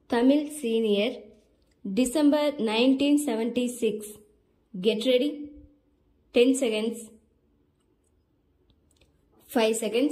Tamil Senior, December 1976. Get ready. 10 seconds. 5 seconds.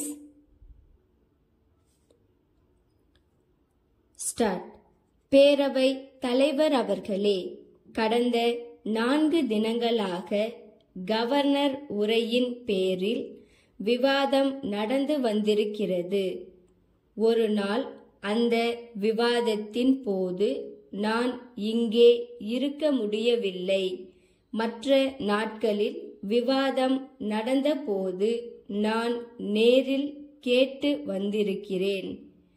Start பேரவை தலைவர் அவர்களே கடந்த நான்கு தினங்களாக கவர்னர் உரையின் பேரில் விவாதம் நடந்து வந்திருக்கிறது ஒரு நாள் அந்த விவாதத்தின் போது நான் இங்கே இருக்க முடியவில்லை மற்ற நாட்களில் விவாதம் நடந்தபோது நான் நேரில் கேட்டு வந்திருக்கிறேன்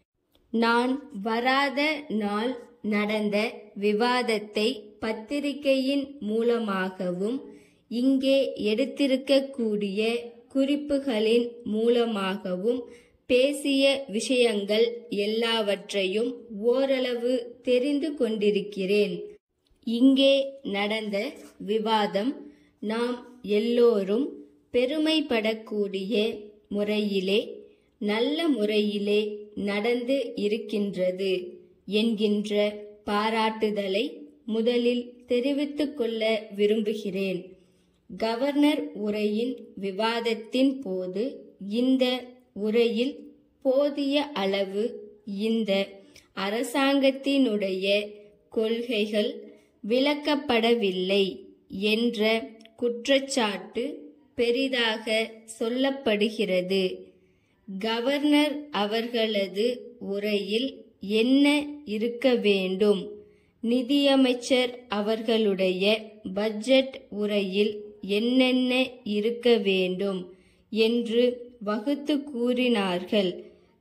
நான் வராத நாள் நடந்த விவாதத்தை பத்திரிகையின் மூலமாகவும் இங்கே எடுத்திருக்கக்கூடிய குறிப்புகளின் மூலமாகவும் பேசிய விஷயங்கள் எல்லாவற்றையும் ஓரளவு தெரிந்து கொண்டிருக்கிறேன் இங்கே நடந்த விவாதம் நாம் எல்லோரும் பெருமைப்படக்கூடிய முறையிலே நல்ல முறையிலே நடந்து இருக்கின்றது என்கின்ற பாராட்டுதலை முதலில் தெரிவித்துக் கொள்ள விரும்புகிறேன் கவர்னர் உரையின் விவாதத்தின் போது இந்த உரையில் போதிய அளவு இந்த அரசாங்கத்தினுடைய கொள்கைகள் விளக்கப்படவில்லை என்ற குற்றச்சாட்டு பெரிதாக சொல்லப்படுகிறது கவர்னர் அவர்களது உரையில் என்ன இருக்க வேண்டும் நிதியமைச்சர் அவர்களுடைய பட்ஜெட் உரையில் என்னென்ன இருக்க வேண்டும் என்று வகுத்து கூறினார்கள்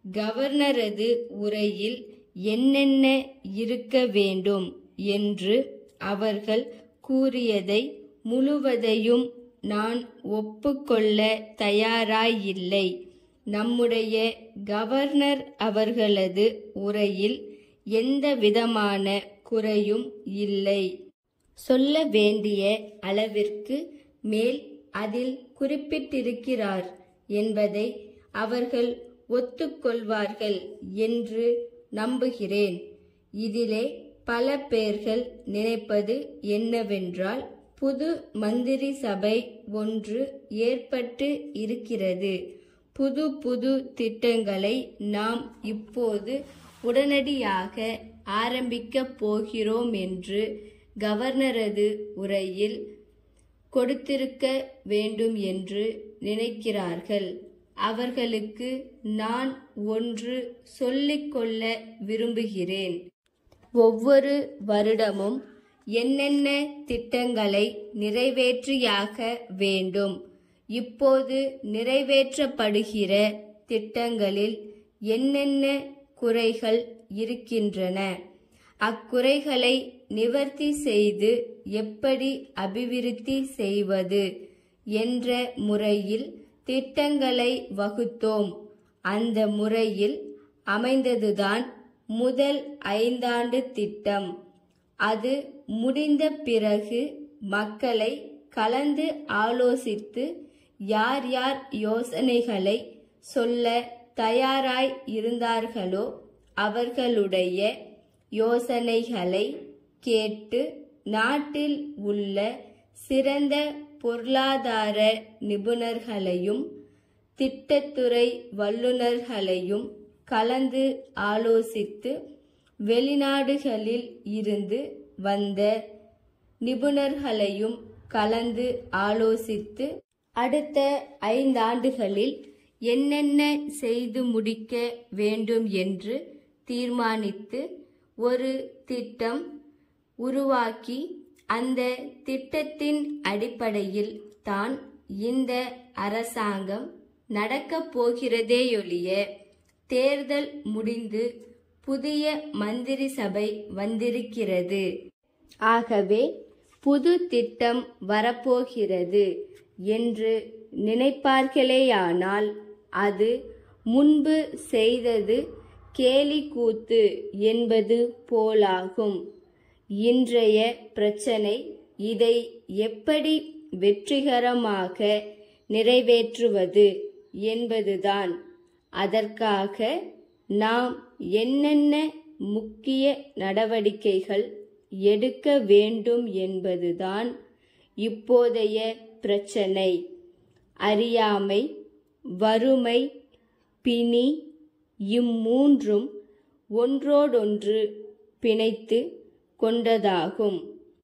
கவர்னரது உரையில் என்னென்ன இருக்க வேண்டும் என்று அவர்கள் கூறியதை முழுவதையும் நான் ஒப்புக்கொள்ள தயாராயில்லை நம்முடைய கவர்னர் அவர்களது உரையில் எந்த விதமான குறையும் இல்லை சொல்ல வேண்டிய அளவிற்கு மேல் அதில் குறிப்பிட்டிருக்கிறார் என்பதை அவர்கள் ஒத்துக்கொள்வார்கள் என்று நம்புகிறேன் இதிலே பல பேர்கள் நினைப்பது என்னவென்றால் புது மந்திரி சபை ஒன்று ஏற்பட்டு இருக்கிறது புது புது திட்டங்களை நாம் இப்போது உடனடியாக ஆரம்பிக்கப் போகிறோம் என்று கவர்னரது உரையில் கொடுத்திருக்க வேண்டும் என்று நினைக்கிறார்கள் அவர்களுக்கு நான் ஒன்று சொல்லிக்கொள்ள விரும்புகிறேன் ஒவ்வொரு வருடமும் என்னென்ன திட்டங்களை நிறைவேற்றியாக வேண்டும் இப்போது நிறைவேற்றப்படுகிற திட்டங்களில் என்னென்ன குறைகள் இருக்கின்றன அக்குறைகளை நிவர்த்தி செய்து எப்படி அபிவிருத்தி செய்வது என்ற முறையில் திட்டங்களை வகுத்தோம் அந்த முறையில் அமைந்ததுதான் முதல் ஐந்தாண்டு திட்டம் அது முடிந்த பிறகு மக்களை கலந்து ஆலோசித்து யார் யார் யோசனைகளை சொல்ல தயாராய் இருந்தார்களோ அவர்களுடைய யோசனைகளை கேட்டு நாட்டில் உள்ள சிறந்த பொருளாதார நிபுணர்களையும் திட்டத்துறை வல்லுநர்களையும் கலந்து ஆலோசித்து வெளிநாடுகளில் இருந்து வந்த நிபுணர்களையும் கலந்து ஆலோசித்து அடுத்த ஐந்தாண்டுகளில் என்னென்ன செய்து முடிக்க வேண்டும் என்று தீர்மானித்து ஒரு திட்டம் உருவாக்கி அந்த திட்டத்தின் அடிப்படையில் தான் இந்த அரசாங்கம் நடக்கப் போகிறதேயொழிய தேர்தல் முடிந்து புதிய மந்திரி சபை வந்திருக்கிறது ஆகவே புது திட்டம் வரப்போகிறது என்று நினைப்பார்களேயானால் அது முன்பு செய்தது கேலி கூத்து என்பது போலாகும் இன்றைய பிரச்சனை இதை எப்படி வெற்றிகரமாக நிறைவேற்றுவது என்பதுதான் அதற்காக நாம் என்னென்ன முக்கிய நடவடிக்கைகள் எடுக்க வேண்டும் என்பதுதான் இப்போதைய பிரச்சனை அறியாமை வறுமை பிணி இம்மூன்றும் ஒன்றோடொன்று பிணைத்து கொண்டதாகும்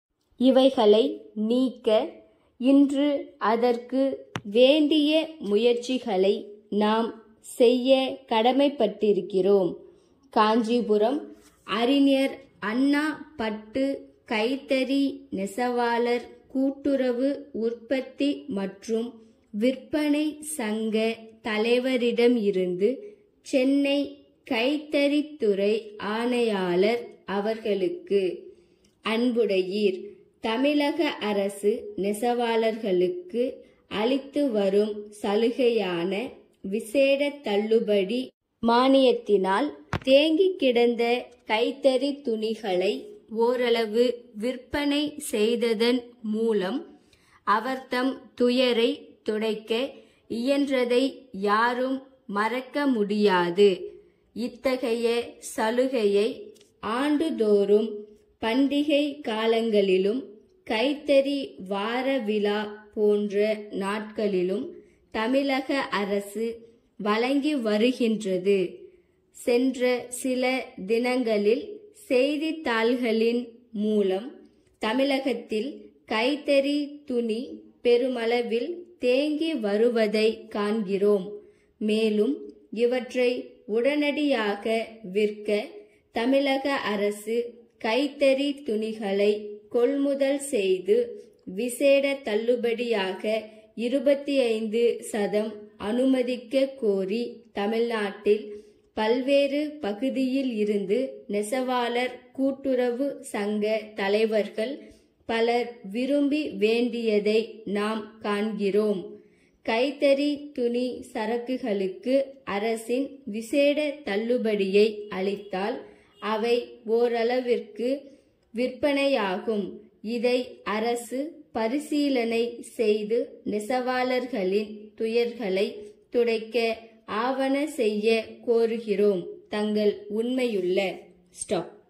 இவைகளை நீக்க இன்று அதற்கு வேண்டிய முயற்சிகளை நாம் செய்ய கடமைப்பட்டிருக்கிறோம் காஞ்சிபுரம் அறிஞர் அண்ணா பட்டு கைத்தறி நெசவாளர் கூட்டுறவு உற்பத்தி மற்றும் விற்பனை சங்க தலைவரிடம் இருந்து சென்னை கைத்தறித்துறை ஆணையாளர் அவர்களுக்கு அன்புடையீர் தமிழக அரசு நெசவாளர்களுக்கு அளித்து வரும் சலுகையான விசேட தள்ளுபடி மானியத்தினால் தேங்கி கிடந்த கைத்தறி துணிகளை ஓரளவு விற்பனை செய்ததன் மூலம் அவர்தம் துயரை துடைக்க இயன்றதை யாரும் மறக்க முடியாது இத்தகைய சலுகையை ஆண்டுதோறும் பண்டிகை காலங்களிலும் கைத்தறி வார விழா போன்ற நாட்களிலும் தமிழக அரசு வழங்கி வருகின்றது சென்ற சில தினங்களில் செய்தித்தாள்களின் மூலம் தமிழகத்தில் கைத்தறி துணி பெருமளவில் தேங்கி வருவதை காண்கிறோம் மேலும் இவற்றை உடனடியாக விற்க தமிழக அரசு கைத்தறி துணிகளை கொள்முதல் செய்து விசேட தள்ளுபடியாக இருபத்தி ஐந்து சதம் அனுமதிக்க கோரி தமிழ்நாட்டில் பல்வேறு பகுதியில் இருந்து நெசவாளர் கூட்டுறவு சங்க தலைவர்கள் பலர் விரும்பி வேண்டியதை நாம் காண்கிறோம் கைத்தறி துணி சரக்குகளுக்கு அரசின் விசேட தள்ளுபடியை அளித்தால் அவை ஓரளவிற்கு விற்பனையாகும் இதை அரசு பரிசீலனை செய்து நெசவாளர்களின் துயர்களை துடைக்க ஆவண செய்ய கோருகிறோம் தங்கள் உண்மையுள்ள ஸ்டாப்